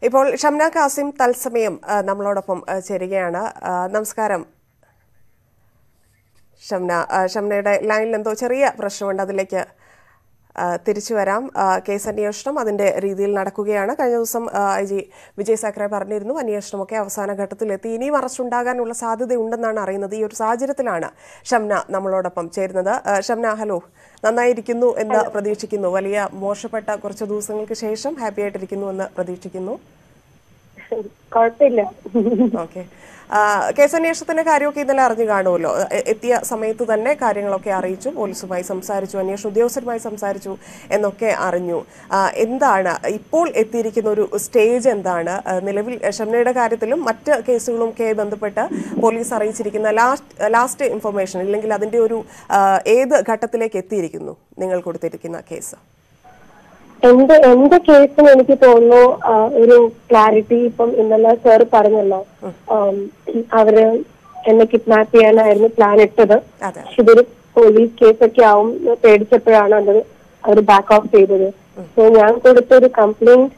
ഇപ്പോൾ ഷംന കാസിം തത്സമയം ആ, നമ്മളോടൊപ്പം ആ, ചേരുകയാണ് ആ, നമസ്കാരം ഷംന ആ, ഷംനയുടെ ലൈനിൽ എന്തോ ചെറിയ പ്രശ്നമുണ്ട് അതിലേക്ക് ആ, തിരിച്ചു വരാം ആ, കേസ് അന്വേഷണം അതിന്റെ രീതിയിൽ നടക്കുകയാണ് കഴിഞ്ഞ ദിവസം ഐ ജി വിജയ് സാക്കറെ പറഞ്ഞിരുന്നു അന്വേഷണമൊക്കെ അവസാന ഘട്ടത്തിലെത്തി ഇനിയും അറസ്റ്റ് ഉണ്ടാകാനുള്ള സാധ്യതയുണ്ടെന്നാണ് അറിയുന്നത് ഈ ഒരു സാഹചര്യത്തിലാണ് ഷംന നമ്മളോടൊപ്പം ചേരുന്നത് ആ, ഷംന ഹലോ നന്നായിരിക്കുന്നു എന്ന് പ്രതീക്ഷിക്കുന്നു വലിയ മോശപ്പെട്ട കുറച്ച് ദിവസങ്ങൾക്ക് ശേഷം ഹാപ്പി ആയിട്ടിരിക്കുന്നു എന്ന് പ്രതീക്ഷിക്കുന്നു കുഴപ്പമില്ല ഓക്കെ കേസന്വേഷണത്തിന്റെ കാര്യമൊക്കെ ഇന്നലെ അറിഞ്ഞു കാണുമല്ലോ എ- എത്തിയ സമയത്ത് തന്നെ കാര്യങ്ങളൊക്കെ അറിയിച്ചു പോലീസുമായി സംസാരിച്ചു അന്വേഷണ ഉദ്യോഗസ്ഥരുമായി സംസാരിച്ചു എന്നൊക്കെ അറിഞ്ഞു ആ, എന്താണ് ഇപ്പോൾ എത്തിയിരിക്കുന്ന ഒരു സ്റ്റേജ് എന്താണ് ആ, നിലവിൽ ഷംനയുടെ കാര്യത്തിലും മറ്റ് കേസുകളും ഒക്കെ ബന്ധപ്പെട്ട് പോലീസ് അറിയിച്ചിരിക്കുന്ന ലാസ്റ്റ് ലാസ്റ്റ് ഇൻഫർമേഷൻ ഇല്ലെങ്കിൽ അതിന്റെ ഒരു ആ, ഏത് ഘട്ടത്തിലേക്ക് എത്തിയിരിക്കുന്നു നിങ്ങൾ കൊടുത്തിരിക്കുന്ന കേസ് എന്റെ എന്റെ കേസിന് എനിക്ക് തോന്നുന്നു ആ, ഒരു ക്ലാരിറ്റി ഇപ്പം ഇന്നലെ സാർ പറഞ്ഞല്ലോ ആം, അവര് എന്നെ കിഡ്നാപ്പ് ചെയ്യാനായിരുന്നു പ്ലാൻ ഇട്ടത് അതെ പക്ഷെ ഇതൊരു പോലീസ് കേസൊക്കെ ആവും എന്ന് പേടിച്ചപ്പോഴാണ് അത് അവർ ബാക്ക് ഓഫ് ചെയ്തത് സോ ഞാൻ കൊടുത്തൊരു കംപ്ലൈന്റ്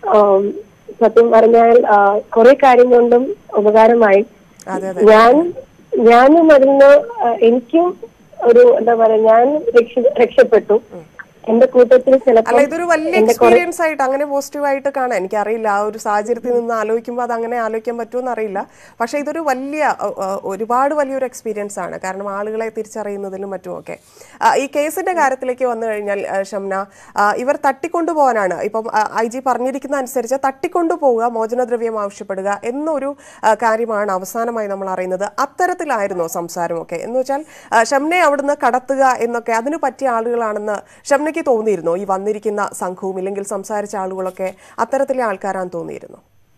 സത്യം പറഞ്ഞാൽ കുറെ കാര്യം കൊണ്ടും ഉപകാരമായി അതെ അതെ ഞാൻ ഞാനും അതിന് ആ, എനിക്കും ഒരു എന്താ പറയാ ഞാൻ രക്ഷ- രക്ഷപ്പെട്ടു എന്റെ കൂട്ടത്തിൽ അല്ല ചിലപ്പോൾ ഇതൊരു വലിയ എന്റെ കുറെ എക്സ്പീരിയൻസ് ആയിട്ട് അങ്ങനെ പോസിറ്റീവ് ആയിട്ട് കാണാൻ എനിക്കറിയില്ല ആ ഒരു സാഹചര്യത്തിൽ നിന്ന് ആലോചിക്കുമ്പോൾ അത് അങ്ങനെ ആലോചിക്കാൻ പറ്റുമെന്ന് അറിയില്ല പക്ഷേ ഇതൊരു വലിയ അ, അ, ഒരുപാട് വലിയൊരു എക്സ്പീരിയൻസ് ആണ് കാരണം ആളുകളെ തിരിച്ചറിയുന്നതിലും മറ്റുമൊക്കെ ആ, ഈ കേസിന്റെ കാര്യത്തിലേക്ക് വന്നു കഴിഞ്ഞാൽ ആ, ഷംന ആ, ഇവർ തട്ടിക്കൊണ്ടുപോകാനാണ് ഇപ്പം ഐ ജി പറഞ്ഞിരിക്കുന്ന അനുസരിച്ച് തട്ടിക്കൊണ്ടുപോവുക മോചനദ്രവ്യം ആവശ്യപ്പെടുക എന്നൊരു ആ, കാര്യമാണ് അവസാനമായി നമ്മൾ അറിയുന്നത് അത്തരത്തിലായിരുന്നോ സംസാരമൊക്കെ എന്ന് വെച്ചാൽ ആ, ഷംനയെ അവിടുന്ന് കടത്തുക എന്നൊക്കെ അതിന് പറ്റിയ ആളുകളാണെന്ന് ഷംനയ്ക്ക് തോന്നിയിരുന്നോ ഈ വന്നിരിക്കുന്ന സംഘവും ഇല്ലെങ്കിൽ സംസാരിച്ച ആളുകളൊക്കെ അത്തരത്തിലെ ആൾക്കാരാന്ന് തോന്നിയിരുന്നു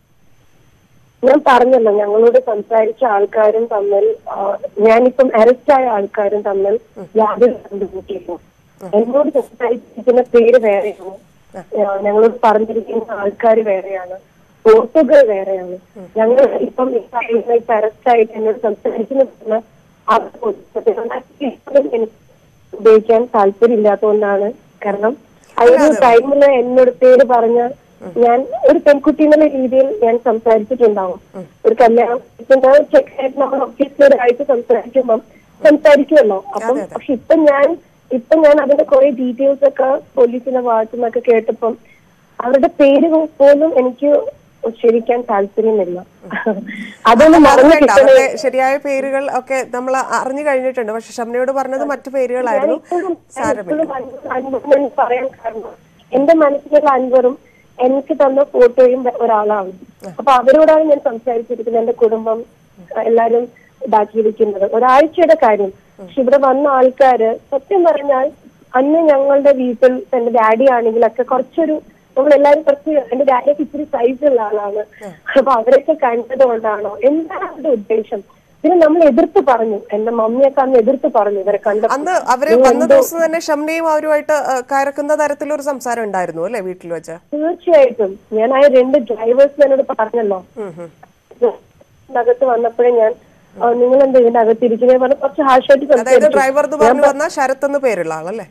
ഞാൻ പറഞ്ഞല്ലോ ഞങ്ങളോട് സംസാരിച്ച ആൾക്കാരും തമ്മിൽ ആ, ഞാനിപ്പം അറസ്റ്റ് ആയ ആൾക്കാരും തമ്മിൽ യാതൊരു ബന്ധമില്ല എന്നോട് സംസാരിച്ചിരിക്കുന്ന പേര് വേറെയാണ് ആ, ഞങ്ങളോട് പറഞ്ഞിരിക്കുന്ന ആൾക്കാർ വേറെയാണ് ഫോട്ടോകൾ വേറെയാണ് ഞങ്ങൾ ഇപ്പം അറസ്റ്റ് ആയിട്ട് എന്നോട് സംസാരിക്കുന്ന അവർ ഇപ്പോഴും എനിക്ക് ഉപയോഗിക്കാൻ താല്പര്യമില്ലാത്തതുകൊണ്ടാണ് കാരണം ആ ഒരു ടൈമില് എന്നോട് പേര് പറഞ്ഞ ഞാൻ ഒരു പെൺകുട്ടി എന്നുള്ള രീതിയിൽ ഞാൻ സംസാരിച്ചിട്ടുണ്ടാവും ഒരു കല്യാണം ചെക്കായിട്ട് നമ്മൾ ഓഫീസിലൊരായിട്ട് സംസാരിക്കുമ്പം സംസാരിക്കുമല്ലോ അപ്പം പക്ഷെ ഇപ്പൊ ഞാൻ ഇപ്പൊ ഞാൻ അതിന്റെ കുറെ ഡീറ്റെയിൽസ് ഒക്കെ പോലീസിന്റെ ഭാഗത്തു നിന്നൊക്കെ കേട്ടപ്പം അവരുടെ പേര് പോലും എനിക്ക് ഉച്ചരിക്കാൻ താല്പര്യമില്ല അതൊന്ന് മറന്നു വേണ്ട, കിട്ടണേ അവരുടെ ശരിയായ പേരുകൾ ഒക്കെ നമ്മൾ അറിഞ്ഞു കഴിഞ്ഞിട്ടുണ്ട് പക്ഷെ ഷംനയോട് പറഞ്ഞത് മറ്റു പേരുകളായിരുന്നു ഞാനിപ്പോഴും സാരമില്ല ഞാനിപ്പോഴും അൻവർ- അൻവറിനെ എനിക്ക് പറയാൻ കാരണം എന്റെ മനസ്സിലുള്ള അൻവറും എനിക്ക് തന്ന ഫോട്ടോയും വെ- ഒരാളാണ് അപ്പൊ അവരോടാണ് ഞാൻ സംസാരിച്ചിരിക്കുന്നത് എന്റെ കുടുംബം എല്ലാരും ഇതാക്കിയിരിക്കുന്നത് ഒരാഴ്ചയുടെ കാര്യം പക്ഷെ ഇവിടെ വന്ന ആൾക്കാര് സത്യം പറഞ്ഞാൽ അന്ന് ഞങ്ങളുടെ വീട്ടിൽ എന്റെ ഡാഡി ആണെങ്കിലൊക്കെ കുറച്ചൊരു നമ്മളെല്ലാരും കുറച്ച് എന്റെ ഡാഡിയൊക്കെ ഇച്ചിരി സൈസുള്ള ആളാണ് അപ്പൊ അവരൊക്കെ കണ്ടത് കൊണ്ടാണോ എന്താണ് അവരുടെ ഉദ്ദേശം പിന്നെ നമ്മൾ എതിർത്ത് പറഞ്ഞു എന്റെ മമ്മിയൊക്കെ അന്ന് എതിർത്ത് പറഞ്ഞു ഇവരെ കണ്ടപ്പോൾ അന്ന് അവര് വന്ന ദിവസം തന്നെ ഷംനയും അവരുമായിട്ട് ആ, കയർക്കുന്ന തരത്തിലൊരു സംസാരം ഉണ്ടായിരുന്നു അല്ലെ വീട്ടിൽ വെച്ച് തീർച്ചയായിട്ടും ഞാൻ ആ രണ്ട് ഡ്രൈവേഴ്സ് എന്നോട് പറഞ്ഞല്ലോ ഉം, ഉം. അകത്ത് വന്നപ്പോഴേ ഞാൻ നിങ്ങൾ എന്താ ഇതിന്റെ അകത്ത് ഇരിക്കുന്നത് പറഞ്ഞ് കുറച്ച് ഹാർഷായിട്ട് അതായത് സംസാരിച്ചു ഡ്രൈവർ എന്ന് പറഞ്ഞു വന്ന ശരത് എന്ന് പേരുള്ള ആളല്ലേ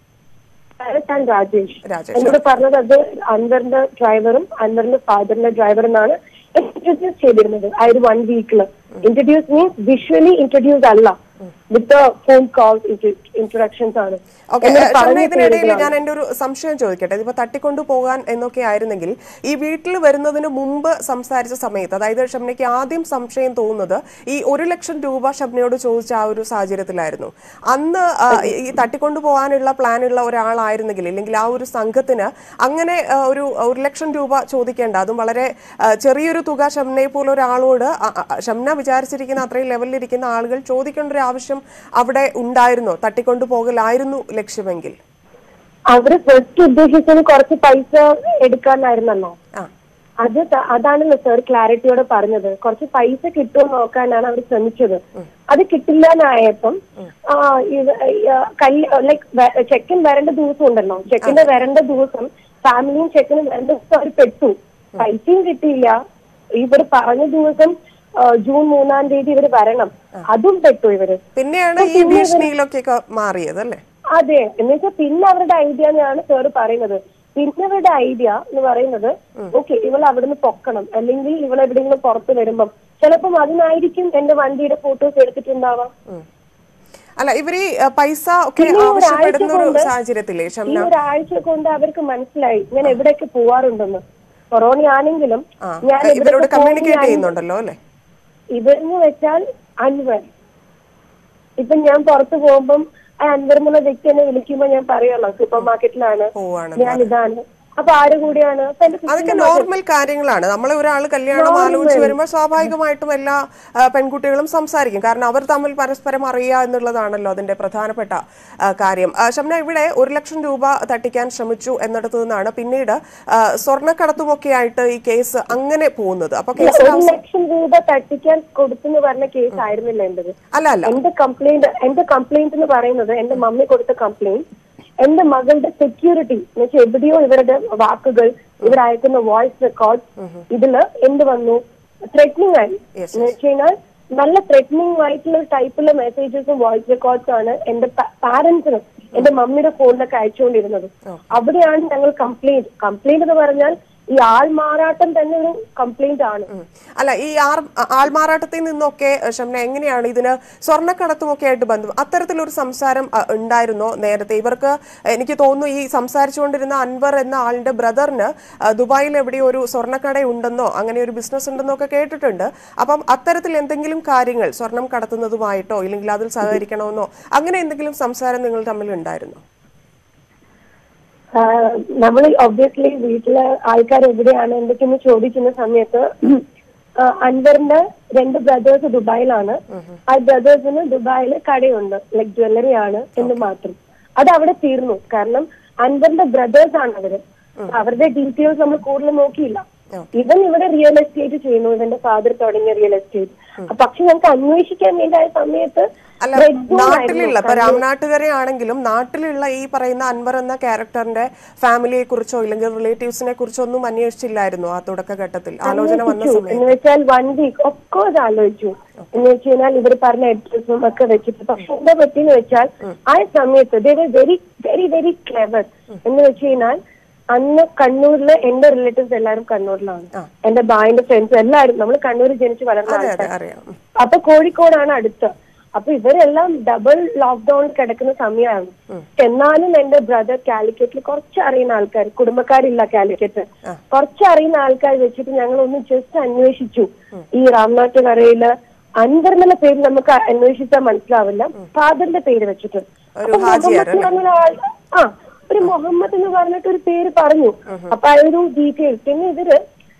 ഞാൻ രാജേഷ് രാജേഷ് എന്നോട് പറഞ്ഞത് അത് അൻവറിന്റെ ഡ്രൈവറും അൻവറിന്റെ ഫാദറിന്റെ ഡ്രൈവർ എന്നാണ് ഇൻട്രൊഡ്യൂസ് ചെയ്തിരുന്നത് ആ ഒരു വൺ വീക്കില് ഇൻട്രൊഡ്യൂസ് മീൻസ് വിഷ്വലി ഇൻട്രൊഡ്യൂസ് അല്ല വിത്ത് ഫോൺ കോൾസ് ഇൻട്രൊഡക്ഷൻസ് ആണ് ഓക്കെ എന്നോട് ഷംന പറഞ്ഞ ഇതിനിടയിൽ പേരുകളാണ്. ഞാൻ എന്റെ ഒരു സംശയം ചോദിക്കട്ടെ ഇതിപ്പോ തട്ടിക്കൊണ്ടു പോകാൻ എന്നൊക്കെ ആയിരുന്നെങ്കിൽ ഈ വീട്ടിൽ വരുന്നതിന് മുമ്പ് സംസാരിച്ച സമയത്ത് അതായത് ഷംനയ്ക്ക് ആദ്യം സംശയം തോന്നുന്നത് ഈ ഒരു ലക്ഷം രൂപ ഷംനയോട് ചോദിച്ച ആ ഒരു സാഹചര്യത്തിലായിരുന്നു അന്ന് ആ, ഈ തട്ടിക്കൊണ്ടു പോകാനുള്ള പ്ലാനുള്ള ഒരാളായിരുന്നെങ്കിൽ ഇല്ലെങ്കിൽ ആ ഒരു സംഘത്തിന് അങ്ങനെ ആ, ഒരു ഒരു ലക്ഷം രൂപ ചോദിക്കേണ്ട അതും വളരെ ആ, ചെറിയൊരു തുക ഷംനയെ പോലെ ഒരാളോട് ആ, ആ, ഷംന വിചാരിച്ചിരിക്കുന്ന അത്രയും ലെവലിലിരിക്കുന്ന ആളുകൾ ചോദിക്കേണ്ട ഒരു ആവശ്യം അവിടെ ഉണ്ടായിരുന്നോ തട്ടിക്കൊണ്ടു പോകലായിരുന്നു ലക്ഷ്യമെങ്കിൽ അവര് ഫസ്റ്റ് ഉദ്ദേശിച്ചത് കുറച്ച് പൈസ എടുക്കാനായിരുന്നല്ലോ ആ അത് ത- അതാണല്ലോ സാർ ക്ലാരിറ്റിയോടെ പറഞ്ഞത് കുറച്ച് പൈസ കിട്ടുമോ നോക്കാനാണ് അവർ ശ്രമിച്ചത് അത് കിട്ടില്ല എന്നായപ്പം ലൈക് ചെക്കൻ വരേണ്ട ദിവസം ഉണ്ടല്ലോ ചെക്കന്റെ വരേണ്ട ദിവസം ഫാമിലിയും ചെക്കനും വരേണ്ട ദിവസം അവർ പെട്ടു പൈസയും കിട്ടിയില്ല ഇവർ പറഞ്ഞ ദിവസം ആ, ജൂൺ മൂന്നാം തീയതി ഇവര് വരണം അതും പെട്ടു ഇവര് പിന്നെയാണ് ഈ ഭീഷണിയിലൊക്കെ മാറിയത് അല്ലേ അതെ എന്നുവെച്ചാൽ പിന്നെ അവരുടെ ഐഡിയ എന്നാണ് സാർ പറയുന്നത് പിന്നെ ഇവരുടെ ഐഡിയ എന്ന് പറയുന്നത് ഓക്കെ ഇവൾ അവിടുന്ന് പൊക്കണം അല്ലെങ്കിൽ ഇവൾ എവിടെയെങ്കിലും പുറത്ത് വരുമ്പം ചിലപ്പം അതിനായിരിക്കും എന്റെ വണ്ടിയുടെ ഫോട്ടോസ് എടുത്തിട്ടുണ്ടാവാം അല്ല ഇവര് ഈ, ആ, പൈസ ഒക്കെ പിന്നെ ഈ ഒരാഴ്ച ആവശ്യപ്പെടുന്ന ഒരു കൊണ്ട് സാഹചര്യത്തില്ലേ ഈ ഷംന ഒരാഴ്ച കൊണ്ട് അവർക്ക് മനസ്സിലായി ഞാൻ എവിടെയൊക്കെ പോവാറുണ്ടെന്ന് കൊറോണ ആണെങ്കിലും ആ ഞാൻ ഇവരോട് എവിടെയൊക്കെ കമ്മ്യൂണിക്കേറ്റ് പോകുന്ന ചെയ്യുന്നുണ്ടല്ലോ അല്ലേ ഇവരെന്ന് വെച്ചാൽ അൻവർ ഇപ്പൊ ഞാൻ പുറത്തു പോകുമ്പം ആ അൻവർ എന്നുള്ള വ്യക്തി എന്നെ വിളിക്കുമ്പോ ഞാൻ പറയുമല്ലോ സൂപ്പർ മാർക്കറ്റിലാണ് പോവാണ് ഞാൻ ഇതാണ് അപ്പൊ ആര് കൂടിയാണ് അപ്പൊ എന്റെ അതൊക്കെ നോർമൽ കാര്യങ്ങളാണ് നമ്മളെ ഒരാൾ കല്യാണം ആലോചിച്ച് വരുമ്പോൾ സ്വാഭാവികമായിട്ടും എല്ലാ ആ, പെൺകുട്ടികളും സംസാരിക്കും കാരണം അവർ തമ്മിൽ പരസ്പരം അറിയുക എന്നുള്ളതാണല്ലോ അതിന്റെ പ്രധാനപ്പെട്ട ആ, കാര്യം ആ, ഷംന ഇവിടെ ഒരു ലക്ഷം രൂപ തട്ടിക്കാൻ ശ്രമിച്ചു എന്നിടത്തു നിന്നാണ് പിന്നീട് ആ, സ്വർണ്ണക്കടത്തുമൊക്കെ ആയിട്ട് ഈ കേസ് അങ്ങനെ പോകുന്നത് അപ്പൊ കേസിൽ ഒരു ലക്ഷം രൂപ തട്ടിക്കാൻ കൊടുത്തെന്ന് പറഞ്ഞ കേസ് ആയിരുന്നില്ല എന്റേത് അല്ല അല്ല എന്റെ കംപ്ലൈന്റ് എന്റെ കംപ്ലൈന്റ് എന്ന് പറയുന്നത് എന്റെ മമ്മി കൊടുത്ത കംപ്ലൈന്റ് എന്റെ മകളുടെ സെക്യൂരിറ്റി എന്നുവെച്ചാൽ എവിടെയോ ഇവരുടെ വാക്കുകൾ ഇവർ അയക്കുന്ന വോയിസ് റെക്കോർഡ് ഇതില് എന്ത് വന്നു ത്രെറ്റനിങ് ആയി Yes, എന്ന് വെച്ച് കഴിഞ്ഞാൽ നല്ല ത്രെറ്റനിങ് ആയിട്ടുള്ള ടൈപ്പിലുള്ള മെസ്സേജസും വോയിസ് റെക്കോർഡ്സും ആണ് എന്റെ പാരന്റ്സിന് എന്റെ മമ്മിയുടെ ഫോണിലൊക്കെ അയച്ചുകൊണ്ടിരുന്നത് അവിടെയാണ് ഞങ്ങൾ കംപ്ലൈന്റ് കംപ്ലൈന്റ് എന്ന് പറഞ്ഞാൽ ഈ ആൾമാറാട്ടം തന്നെ ഒരു കംപ്ലൈന്റ് ആണ് ഉം. അല്ല ഈ ആർ ആൾമാറാട്ടത്തിൽ നിന്നൊക്കെ അഹ് ഷംന എങ്ങനെയാണ് ഇതിന് സ്വർണ്ണക്കടത്തുമൊക്കെ ആയിട്ട് ബന്ധം അത്തരത്തിലൊരു സംസാരം അഹ്, ഉണ്ടായിരുന്നോ നേരത്തെ ഇവർക്ക് എനിക്ക് തോന്നുന്നു ഈ സംസാരിച്ചുകൊണ്ടിരുന്ന അൻവർ എന്ന ആളിന്റെ ബ്രദറിന് അഹ്, ദുബായിൽ എവിടെയോ ഒരു സ്വർണ്ണക്കട ഉണ്ടെന്നോ അങ്ങനെ ഒരു ബിസിനസ് ഉണ്ടെന്നോ ഒക്കെ കേട്ടിട്ടുണ്ട് അപ്പം അത്തരത്തിൽ എന്തെങ്കിലും കാര്യങ്ങൾ സ്വർണം കടത്തുന്നതുമായിട്ടോ ഇല്ലെങ്കിൽ അതിൽ സഹകരിക്കണമെന്നോ അങ്ങനെ എന്തെങ്കിലും സംസാരം നിങ്ങൾ തമ്മിൽ ഉണ്ടായിരുന്നോ നമ്മൾ ഒബ്വിയസ്ലി വീട്ടിലെ ആൾക്കാർ എവിടെയാണ് എന്തൊക്കെയെന്ന് ചോദിക്കുന്ന സമയത്ത് ആ, അൻവറിന്റെ രണ്ട് ബ്രദേഴ്സ് ദുബായിലാണ് ആ ബ്രദേഴ്സിന് ദുബായിൽ കടയുണ്ട് ലൈക് ജ്വല്ലറി ആണ് എന്ന് മാത്രം അത് അവിടെ തീർന്നു കാരണം അൻവറിന്റെ ബ്രദേഴ്സ് ആണ് അവര് അവരുടെ ഡീറ്റെയിൽസ് നമ്മൾ കൂടുതൽ നോക്കിയില്ല ഇവൻ ഇവിടെ റിയൽ എസ്റ്റേറ്റ് ചെയ്യുന്നു ഇവന്റെ ഫാദർ തുടങ്ങിയ റിയൽ എസ്റ്റേറ്റ് പക്ഷെ ഞങ്ങൾക്ക് അന്വേഷിക്കാൻ വേണ്ടിയ സമയത്ത് അല്ല red zone ആയിരുന്നു. നാട്ടിലുള്ള ഇപ്പൊ രാംനാട്ടുകര ആണെങ്കിലും നാട്ടിലുള്ള ഈ പറയുന്ന അൻവർ എന്ന ക്യാരക്ടറിന്റെ ഫാമിലിയെ കുറിച്ചോ ഇല്ലെങ്കിൽ റിലേറ്റീവ്സിനെ കുറിച്ചോ ഒന്നും അന്വേഷിച്ചില്ലായിരുന്നു ആ തുടക്കഘട്ടത്തിൽ ആലോചന വന്ന അന്വേഷിച്ചു. സമയത്ത് എന്ന് വെച്ചാൽ വൺ വീക്ക് ഒഫ്കോഴ്സ് ആലോചിച്ചു എന്ന് വെച്ച് കഴിഞ്ഞാൽ ഇവർ പറഞ്ഞ അഡ്രസ്സും ഒക്കെ വെച്ചിട്ട് പക്ഷെ എന്താ പറ്റിയെന്ന് വെച്ചാൽ ആ സമയത്ത് വെരി വെരി വെരി ക്ലെവർ എന്ന് വെച്ച് കഴിഞ്ഞാൽ അന്ന് കണ്ണൂരില് എന്റെ റിലേറ്റീവ്സ് എല്ലാവരും കണ്ണൂരിലാണ് എന്റെ ബായിന്റെ ഫ്രണ്ട്സ് എല്ലാവരും നമ്മൾ കണ്ണൂരിൽ ജനിച്ച് വളർന്ന അതെ ആൾക്കാർ അതെ അറിയാം ഉം. അപ്പൊ കോഴിക്കോടാണ് അടുത്ത് അപ്പൊ ഇവരെല്ലാം ഡബിൾ ലോക്ക്ഡൌണിൽ കിടക്കുന്ന സമയമാണ് എന്നാലും എന്റെ ബ്രദർ കാലിക്കറ്റിൽ കുറച്ച് അറിയുന്ന ആൾക്കാർ കുടുംബക്കാരില്ല കാലിക്കറ്റ് കുറച്ച് അറിയുന്ന ആൾക്കാർ വെച്ചിട്ട് ഞങ്ങൾ ഒന്ന് ജസ്റ്റ് അന്വേഷിച്ചു ഈ രാംനാട്ടുകരയില് അൻവർ എന്നുള്ള പേര് നമുക്ക് അന്വേഷിച്ചാൽ മനസ്സിലാവില്ല ഫാദറിന്റെ പേര് വെച്ചിട്ട് ഒരു അപ്പൊ ഹാജിയാർ മുഹമ്മദ് എന്ന് പറഞ്ഞ ആൾ- ആ ഒരു മുഹമ്മദ് എന്ന് പറഞ്ഞിട്ട് ഒരു പേര് പറഞ്ഞു അപ്പൊ ആ ഒരു ഡീറ്റെയിൽസ് പിന്നെ ഇവര്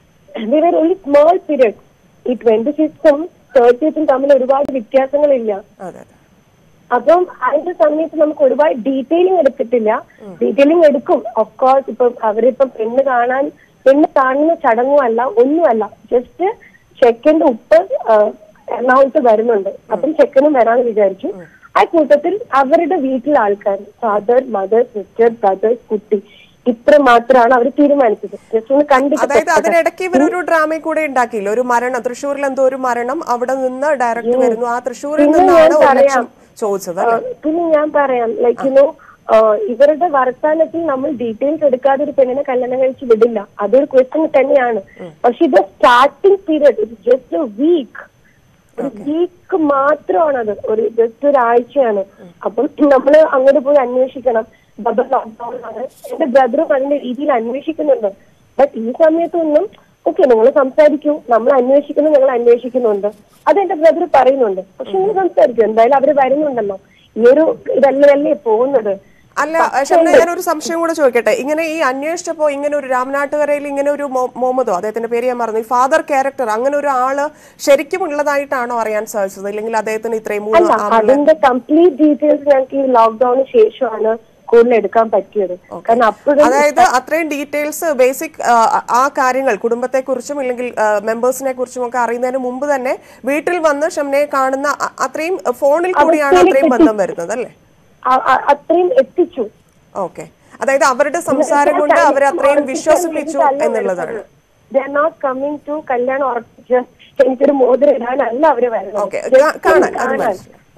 ഇവർ ഒരു സ്മോൾ പീരിയഡ് ഈ ട്വന്റി സിക്സും തേർട്ടീസും തമ്മിൽ ഒരുപാട് വ്യത്യാസങ്ങളില്ല അതെ അതെ അപ്പം അതിന്റെ സമയത്ത് നമുക്ക് ഒരുപാട് ഡീറ്റെയിലിംഗ് എടുത്തിട്ടില്ല ഡീറ്റെയിലിംഗ് എടുക്കും ഓഫ് കോഴ്സ് ഇപ്പം അവരിപ്പം പെണ്ണ് കാണാൻ പെണ്ണ് കാണുന്ന ചടങ്ങും അല്ല ഒന്നുമല്ല ജസ്റ്റ് ചെക്കന്റെ ഉപ്പ് ആ, എറണാകുളത്ത് വരുന്നുണ്ട് അപ്പം ചെക്കനും വരാന്ന് വിചാരിച്ചു ആ കൂട്ടത്തിൽ അവരുടെ വീട്ടിലെ ആൾക്കാർ ഫാദർ മദർ സിസ്റ്റർ ബ്രദേഴ്സ് കുട്ടി ഇത്ര മാത്രമാണ് അവർ തീരുമാനിച്ചത് ജസ്റ്റ് ഒന്ന് കണ്ടിട്ട് അതായത് അതിനിടയ്ക്ക് ഇവരൊരു ഡ്രാമയിൽ കൂടെ ഉണ്ടാക്കിയില്ല ഒരു മരണം തൃശ്ശൂരിൽ എന്തോ ഒരു മരണം അവിടെ നിന്ന് ഡയറക്റ്റ് വരുന്നു ആ തൃശ്ശൂരിൽ പിന്നെ നിന്നാണ് ഞാൻ ഒരു പറയാം. ലക്ഷം ചോദിച്ചത് ആ, അല്ലേ പിന്നെ ഞാൻ പറയാം ലൈക്ക് യുനോ ഇവരുടെ വർത്താനത്തിൽ നമ്മൾ ഡീറ്റെയിൽസ് എടുക്കാതെ ഒരു പെണ്ണിനെ കല്യാണം കഴിച്ച് വിടില്ല അതൊരു ക്വസ്റ്റ്യൻ തന്നെയാണ് പക്ഷെ ഇത് starting period it just a week ഒരു വീക്ക് മാത്രമാണത് ഒരു ജസ്റ്റ് ഒരാഴ്ചയാണ് അപ്പം നമ്മൾ അങ്ങോട്ട് പോയി അന്വേഷിക്കണം ഡബിൾ ലോക്ക്ഡൌൺ ആണ് എന്റെ ബ്രദറും അതിന്റെ രീതിയിൽ അന്വേഷിക്കുന്നുണ്ട് ബട്ട് ഈ സമയത്തൊന്നും ഓക്കെ നിങ്ങൾ സംസാരിക്കൂ നമ്മൾ അന്വേഷിക്കുന്നു ഞങ്ങൾ അന്വേഷിക്കുന്നുണ്ട് അത് എന്റെ ബ്രദർ പറയുന്നുണ്ട് പക്ഷെ നിങ്ങൾ സംസാരിക്കൂ എന്തായാലും അവര് വരുന്നുണ്ടല്ലോ ഈ ഒരു ഇതല്ലല്ലേ പോകുന്നത് അല്ല ഷംന ഞാൻ ഒരു സംശയം കൂടെ ചോദിക്കട്ടെ ഇങ്ങനെ ഈ അന്വേഷിച്ചപ്പോ ഇങ്ങനെ ഒരു രാംനാട്ടുകരയിൽ ഇങ്ങനെ ഒരു മൊ- മുഹമ്മദോ അദ്ദേഹത്തിന്റെ പേര് ഞാൻ മറന്നു ഈ ഫാദർ ക്യാരക്ടർ അങ്ങനെ ഒരു ആള് ശരിക്കും ഉള്ളതായിട്ടാണോ അറിയാൻ സാധിച്ചത് ഇല്ലെങ്കിൽ അദ്ദേഹത്തിന് ഇത്രയും മൂന്ന് അല്ല ആമ്പിള്ളേർ അതിന്റെ കംപ്ലീറ്റ് ഡീറ്റെയിൽസ് ഞങ്ങൾക്ക് ഈ ലോക്ക്ഡൌണിന് ശേഷമാണ് കൂടുതൽ എടുക്കാൻ പറ്റിയത് കാരണം അപ്പോഴും അതായത് അത്രയും ഡീറ്റെയിൽസ് ബേസിക് ആ കാര്യങ്ങൾ കുടുംബത്തെ കുറിച്ചും ഇല്ലെങ്കിൽ മെമ്പേഴ്സിനെ കുറിച്ചും ഒക്കെ അറിയുന്നതിന് മുമ്പ് തന്നെ വീട്ടിൽ വന്ന് ഷംനയെ കാണുന്ന അ- അത്രയും ഫോണിൽ കൂടിയാണ് അത്രയും ബന്ധം വരുന്നത് അല്ലേ അ- അ- അത്രയും എത്തിച്ചു ഓക്കെ അതായത് അവരുടെ സംസാരം കൊണ്ട് അവരെ അത്രയും വിശ്വസിപ്പിച്ചു എന്നുള്ളതാണ് നോട്ട് കമ്മിങ് ടു കല്യാണം ഉറപ്പിച്ച് എനിക്കൊരു മോതിരം ഇടാനല്ല അവര് വരുന്നത് Okay. Just കാ- കാണാൻ, ഒന്ന് അത് കാണാൻ. മനസ്സിലായി. ആ. ഇത്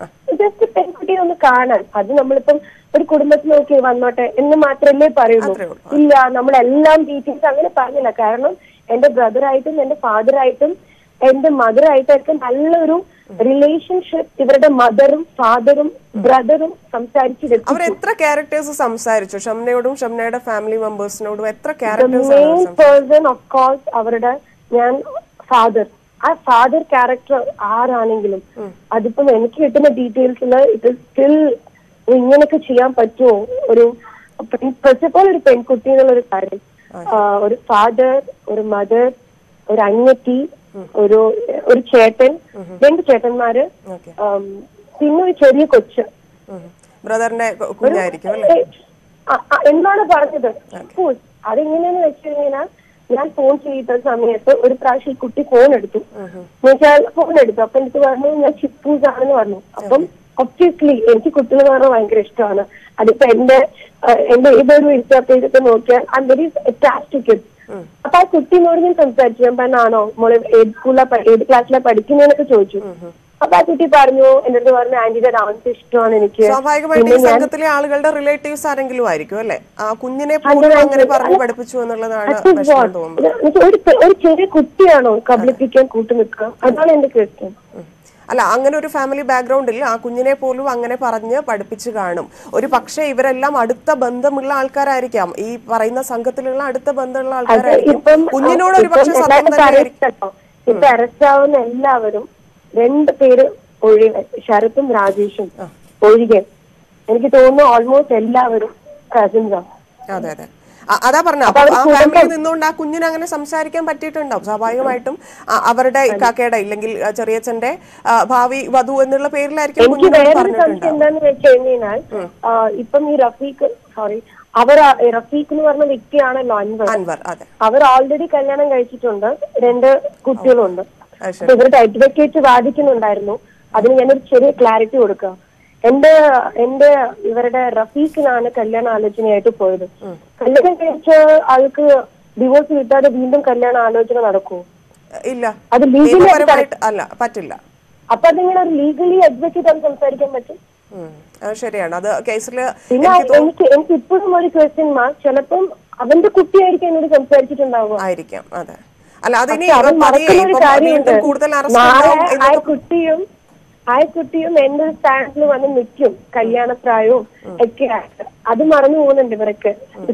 ജസ്റ്റ് പെൺകുട്ടിയെ ഒന്ന് കാണാൻ അത് നമ്മളിപ്പം ഒരു കുടുംബത്തിൽ നോക്കി വന്നോട്ടെ എന്ന് മാത്രമല്ലേ പറയുള്ളൂ അത്രേ ഉള്ളൂ. ഇല്ല നമ്മളെല്ലാം ഡീറ്റെയിൽസ് അങ്ങനെ പറഞ്ഞില്ല കാരണം എന്റെ ബ്രദറായിട്ടും എന്റെ ഫാദറായിട്ടും എന്റെ മദറായിട്ടൊക്കെ നല്ലൊരു റിലേഷൻഷിപ്പ് ഇവരുടെ മദറും ഫാദറും ബ്രദറും സംസാരിച്ചിരുത്തി അവർ എത്ര ക്യാരക്ടേഴ്സ് സംസാരിച്ചു ഷംനയോടും ഷംനയുടെ ഫാമിലി മെമ്പേഴ്സിനോടും എത്ര the characters main person of course അവരുടെ ഞാൻ ഫാദർ ആ ഫാദർ ക്യാരക്ടർ ആരാണെങ്കിലും അതിപ്പം എനിക്ക് കിട്ടുന്ന ഡീറ്റെയിൽസിൽ ഇത് സ്റ്റിൽ ഇങ്ങനെയൊക്കെ ചെയ്യാൻ പറ്റുമോ ഒരു ഫസ്റ്റ് ഓഫ് ഓൾ ഒരു പെൺകുട്ടി എന്നുള്ളൊരു കാര്യം ആ, ഒരു ഫാദർ ഒരു മദർ ഒരു അനിയത്തി ഒരു ഒരു ചേട്ടൻ രണ്ട് ചേട്ടന്മാര് ഓക്കെ ആം, പിന്നെ ഒരു ചെറിയ കൊച്ച് ബ്രദറിന്റെ കുഞ്ഞായിരിക്കും അല്ലേ ആ, ആ, എന്താണ് പറഞ്ഞത് ചിപ്പൂസ് അതെങ്ങനെയാന്ന് വെച്ച് കഴിഞ്ഞാൽ ഞാൻ ഫോൺ ചെയ്ത സമയത്ത് ഒരു പ്രാവശ്യം ഈ കുട്ടി ഫോൺ എടുത്തു എന്നുവെച്ചാൽ ഫോൺ എടുത്തു അപ്പൊ എനിക്ക് പറഞ്ഞു ഞാൻ ചിപ്പൂസ് ആണെന്ന് പറഞ്ഞു അപ്പം ഒബ്വിയസ്ലി എനിക്ക് കുട്ടികളെ പറഞ്ഞാൽ ഭയങ്കര ഇഷ്ടമാണ് അതിപ്പോ എന്റെ ആ, എന്റെ ഏതൊരു ഇൻസ്റ്റാ പേജൊക്കെ നോക്കിയാൽ ഐ വെരി അറ്റാച്ച് കിഡ്സ് അപ്പൊ ആ കുട്ടിനോട് ഞാൻ സംസാരിച്ചു ഞാൻ പറഞ്ഞാണോ മോളെ ഏത് സ്കൂളിലാ ഏത് ക്ലാസ്സിലാ പഠിക്കുന്നതെന്നൊക്കെ ചോദിച്ചു അപ്പൊ ആ കുട്ടി പറഞ്ഞു എന്റെ അടുത്ത് പറഞ്ഞു ആന്റിയുടെ ഡാൻസ് ഇഷ്ടമാണ് എനിക്ക് സ്വാഭാവികമായിട്ട് ഈ സംഘത്തിലെ ആളുകളുടെ റിലേറ്റീവ്സ് ആരെങ്കിലും ആയിരിക്കും അല്ലേ ആ കുഞ്ഞിനെ പോലും അങ്ങനെ പറഞ്ഞു പഠിപ്പിച്ചു എന്നുള്ളതാണ് That is വിഷമം what. തോന്നുന്നത് ഇത് ഒരു പെ- ഒരു ചെറിയ കുട്ടിയാണോ കബളിപ്പിക്കാൻ കൂട്ടുനിൽക്കുക അതാണ് എന്റെ ക്വസ്റ്റ്യൻ ഉം. അല്ല അങ്ങനെ ഒരു ഫാമിലി ബാക്ക്ഗ്രൗണ്ടിൽ ആ കുഞ്ഞിനെ പോലും അങ്ങനെ പറഞ്ഞ് പഠിപ്പിച്ച് കാണും ഒരു പക്ഷേ ഇവരെല്ലാം അടുത്ത ബന്ധമുള്ള ആൾക്കാരായിരിക്കാം ഈ പറയുന്ന സംഘത്തിലുള്ള അടുത്ത ബന്ധമുള്ള അത് ആൾക്കാരായിരിക്കും ഇപ്പം കുഞ്ഞിനോട് ഒരു പക്ഷേ സത്യം എല്ലാവരും തന്നെയായിരിക്കും അറസ്റ്റ് ഇപ്പൊ അറസ്റ്റ് ആവുന്ന എല്ലാവരും രണ്ട് പേര് ഒഴികെ ശരത്തും രാജേഷും ഒഴികെ എനിക്ക് തോന്നുന്നു ഓൾമോസ്റ്റ് എല്ലാവരും കസിൻസ് ആണ് അതെ അതെ അ- അതാ പറഞ്ഞ അപ്പൊ ആ ഫാമിലിയിൽ നിന്നുകൊണ്ട് ആ കുഞ്ഞിന് അങ്ങനെ സംസാരിക്കാൻ പറ്റിയിട്ടുണ്ടാവും സ്വാഭാവികമായിട്ടും ആ, അവരുടെ ഇക്കാക്കയുടെ ഇല്ലെങ്കിൽ ആ, ചെറിയച്ഛന്റെ ആ, ഭാവി വധു എന്നുള്ള പേരിലായിരിക്കും എനിക്ക് കുഞ്ഞിനോട് വേറൊരു പറഞ്ഞിട്ടുണ്ടാവും സംശയം എന്താന്ന് വെച്ച് കഴിഞ്ഞാൽ ആ, ഇപ്പം ഈ റഫീഖ് സോറി അവർ ആ- റഫീഖ് എന്ന് പറഞ്ഞ വ്യക്തിയാണല്ലോ അൻവർ അൻവർ അതെ അവർ ഓൾറെഡി കല്യാണം കഴിച്ചിട്ടുണ്ട് രണ്ട് കുട്ടികളുണ്ട് അത് ശരി അപ്പൊ ഇവരുടെ അഡ്വക്കേറ്റ് വാദിക്കുന്നുണ്ടായിരുന്നു അതിന് ഞാനൊരു ചെറിയ ക്ലാരിറ്റി കൊടുക്കാം എന്റെ എന്റെ ഇവരുടെ റഫീഖിനാണ് കല്യാണ ആലോചനയായിട്ട് പോയത് കല്യാണം കഴിച്ച ആൾക്ക് ഡിവോഴ്സ് കിട്ടാതെ വീണ്ടും കല്യാണ ആലോചന നടക്കുമോ ഇല്ല അത് ലീഗലി നിയമപരമായിട്ട് അല്ല പറ്റില്ല അപ്പൊ അതിങ്ങനെ ഒരു ലീഗലി അഡ്വക്കേറ്റ് അത് സംസാരിക്കാൻ പറ്റും ഉം. അത് ശരിയാണ് അത് കേസിൽ പിന്നെ എനിക്ക് എനിക്ക് ഇപ്പോഴും ഒരു ക്വസ്റ്റ്യൻ മാർക്ക് ചിലപ്പം അവന്റെ കുട്ടിയായിരിക്കും എന്നോട് സംസാരിച്ചിട്ടുണ്ടാവുക ആയിരിക്കാം അതെ അല്ല അതിനി പക്ഷെ അവൻ പതിയെ മറക്കുന്ന ഒരു ഇപ്പം കാര്യമുണ്ട് വീണ്ടും കൂടുതൽ അറസ്റ്റ് നാളെ ഉണ്ടാവും ആ എന്നൊക്കെ കുട്ടിയും ആ കുട്ടിയും എന്റെ സ്റ്റാൻഡിൽ വന്ന് നിൽക്കും കല്യാണപ്രായവും ഒക്കെ ആയിട്ട് അത് മറന്നു പോകുന്നുണ്ട് ഇവരൊക്കെ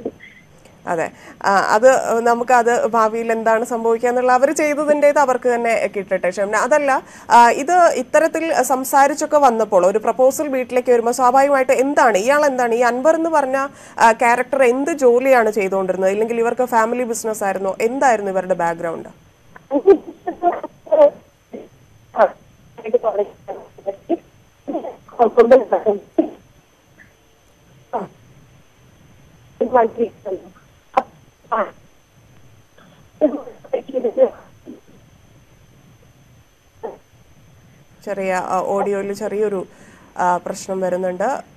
അതെ ആ, അത് നമുക്ക് അത് ഭാവിയിൽ എന്താണ് സംഭവിക്കുക എന്നുള്ള അവർ ചെയ്തതിൻ്റെത് അവർക്ക് തന്നെ കിട്ടട്ടെ ക്ഷമന അതല്ല ആ, ഇത് ഇത്തരത്തിൽ സംസാരിച്ചൊക്കെ വന്നപ്പോൾ ഒരു പ്രപ്പോസൽ വീട്ടിലേക്ക് വരുമ്പോൾ സ്വാഭാവികമായിട്ട് എന്താണ് ഇയാൾ എന്താണ് ഈ അൻവർ എന്ന് പറഞ്ഞ ക്യാരക്ടർ എന്ത് ജോലിയാണ് ചെയ്തുകൊണ്ടിരുന്നത് ഇല്ലെങ്കിൽ ഇവർക്ക് ഫാമിലി ബിസിനസ് ആയിരുന്നോ എന്തായിരുന്നു ഇവരുടെ ബാക്ക്ഗ്രൗണ്ട് ചെറിയ ഓഡിയോയിൽ ചെറിയൊരു ആ, പ്രശ്നം വരുന്നുണ്ട്